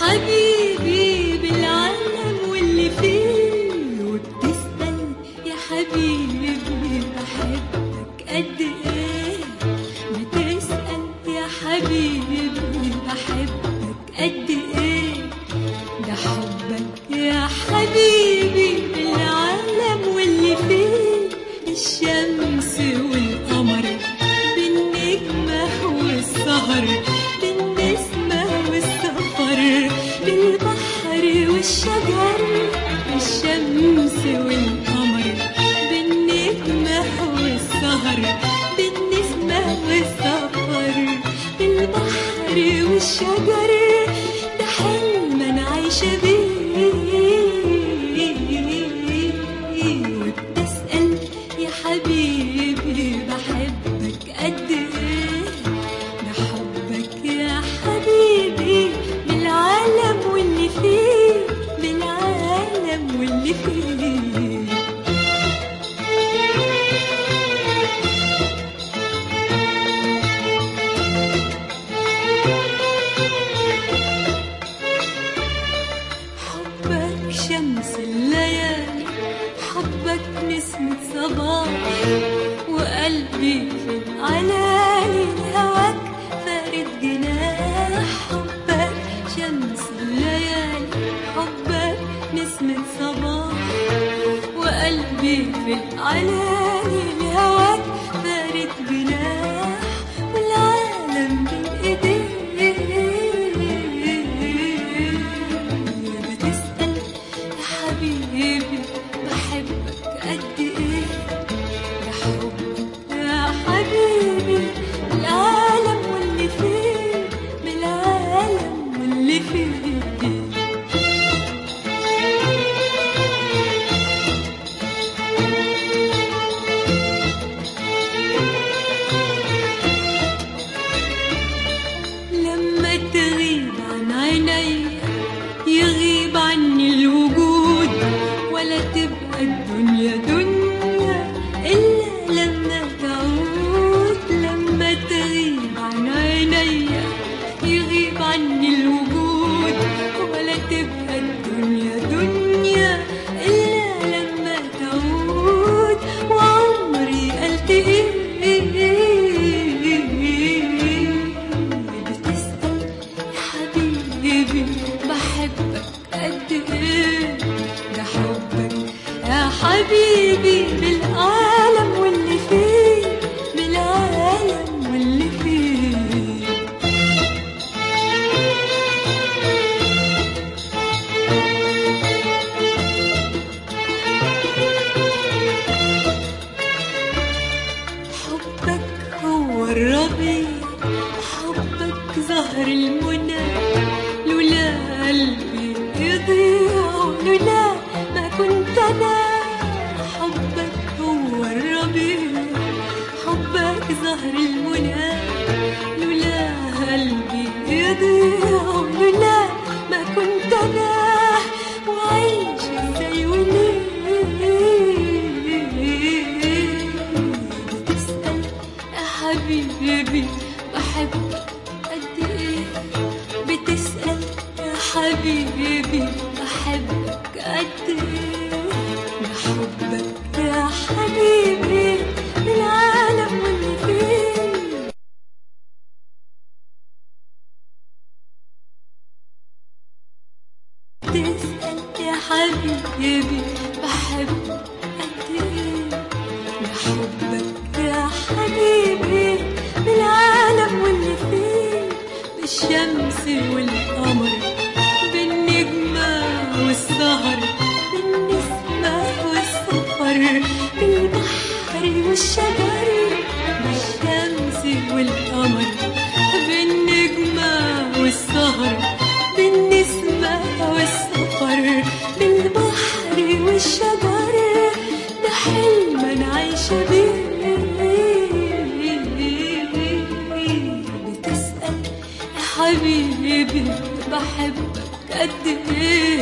حبيبي بالعالم واللي فيه وبتسأل يا حبيبي بحبك قد ايه بتسأل يا حبيبي بحبك قد ايه ده حبك يا حبيبي بالعالم واللي فيه الشمس والقمر بالنجمة والسهر بالنسمة والسفر بالبحر والشجر الشمس والقمر بالنجمة والسهر بالنسمة والسفر بالبحر والشجر ده حلم انا عايشة بيه وبتسأل يا حبيبي بحبك قد ايه ده حبك يا حبيبي بالعالم واللي فيه بالعالم واللي فيه حبك شمس الليالي حبك نسمة صباح وقلبي في العلالي هواك فارد جناح حبك شمس الليالي حبك نسمة صباح وقلبي في العلالي هواك فارد جناح والعالم بين ايديك بتسأل يا حبيبي بحبك قد ايه يا حبي يا حبيبي العالم واللي فيه بالعالم واللي فيه لما تغيب عن عيني يغيب عني الوجود ولا تبقى الدنيا دنيا إلا لما تعود لما تغيب عن عيني يغيب عني الوجود ولا تبقى الدنيا دنيا إلا لما تعود وعمري ألتقي بتسأل يا حبيبي بحبك قد ايه ده حبك يا حبيبي بالعالم واللي فيه بالعالم واللي فيه حبك هو الربيع حبك زهر المنى لولا قلبي يضيع لولا ما كنت انا حبك هو الربيع حبك زهر المنى لولا قلبي يضيع لولا ما كنت انا وعيش ازاي وليه بتسأل يا حبيبي بحبك قد ايه بتسأل يا حبيبي بحبك قد ايه بحبك يا حبيبي بالعالم واللي فيه تسأل يا حبيبي بحبك قد ايه بحبك يا حبيبي بالعالم واللي فيه بالشمس والقمر بالنجمة والسهر بالنسمة والسفر بالبحر والشجر بالشمس والقمر بالنجمة والسهر بالنسمة والسفر بالبحر والشجر ده حلم انا عايشة بيه بتسأل يا حبيبي بحبك قد ايه